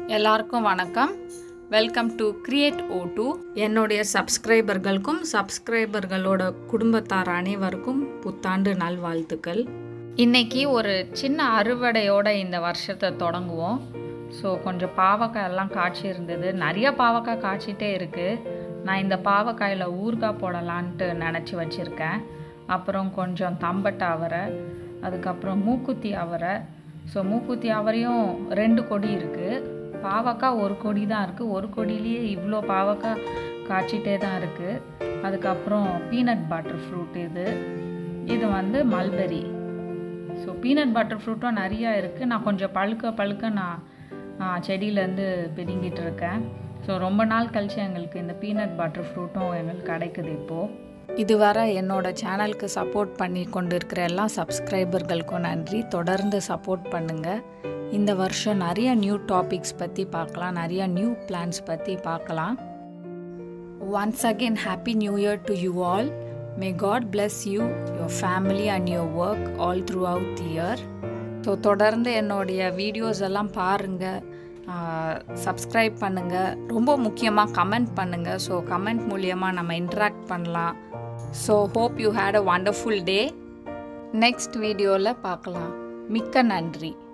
எல்லாருக்கும் வணக்கம் welcome to create O two என்னுடைய சப்ஸ்கிரைபர்களுக்கும் சப்ஸ்கிரைபர்களோட குடும்பத்தார் அனைவருக்கும் புத்தாண்டு நல்வாழ்த்துக்கள் இன்னைக்கு ஒரு சின்ன அறுவடையோட இந்த வருஷத்தை தொடங்குவோம் ஸோ கொஞ்சம் பாவக்காய் எல்லாம் காய்ச்சி இருந்தது நிறைய பாவக்காய் காய்ச்சிட்டே இருக்குது நான் இந்த பாவக்காயில் ஊறுகாய் போடலான்ட்டு நினச்சி வச்சுருக்கேன் அப்புறம் கொஞ்சம் தம்பட்டை அவரை அதுக்கப்புறம் மூக்குத்தி அவரை ஸோ மூக்குத்தி அவரையும் ரெண்டு கொடி இருக்குது பாவக்காய் ஒரு கொடி தான் இருக்குது ஒரு கொடியிலேயே இவ்வளோ பாவக்காய் காய்ச்சிட்டே தான் இருக்குது அதுக்கப்புறம் பீனட் பட்டர் ஃப்ரூட் இது இது வந்து மல்பெரி ஸோ பீனட் பட்டர் ஃப்ரூட்டும் நிறையா இருக்குது நான் கொஞ்சம் பழுக்க பழுக்க நான் ஆ, செடியிலேருந்து பிடுங்கிட்டு இருக்கேன் ஸோ ரொம்ப நாள் கழிச்சு எங்களுக்கு இந்த பீனட் பட்டர் ஃப்ரூட்டும் எங்களுக்கு கிடைக்குது இப்போது இதுவரை என்னோட சேனலுக்கு சப்போர்ட் பண்ணி கொண்டு இருக்கிற எல்லா சப்ஸ்கிரைபர்களுக்கும் நன்றி தொடர்ந்து சப்போர்ட் பண்ணுங்கள் இந்த வருஷம் நிறைய நியூ டாபிக்ஸ் பற்றி பார்க்கலாம் நிறைய நியூ பிளான்ஸ் பற்றி பார்க்கலாம் once again happy new year to you all may God bless you your family and your work all throughout the year so தொடர்ந்து என்னுடைய வீடியோஸ் எல்லாம் பாருங்கள் சப்ஸ்கிரைப் பண்ணுங்கள் ரொம்ப முக்கியமாக கமெண்ட் பண்ணுங்கள் ஸோ கமெண்ட் மூலியமாக நம்ம இன்ட்ராக்ட் பண்ணலாம் so hope you had a wonderful day next வீடியோவில் பார்க்கலாம் மிக்க நன்றி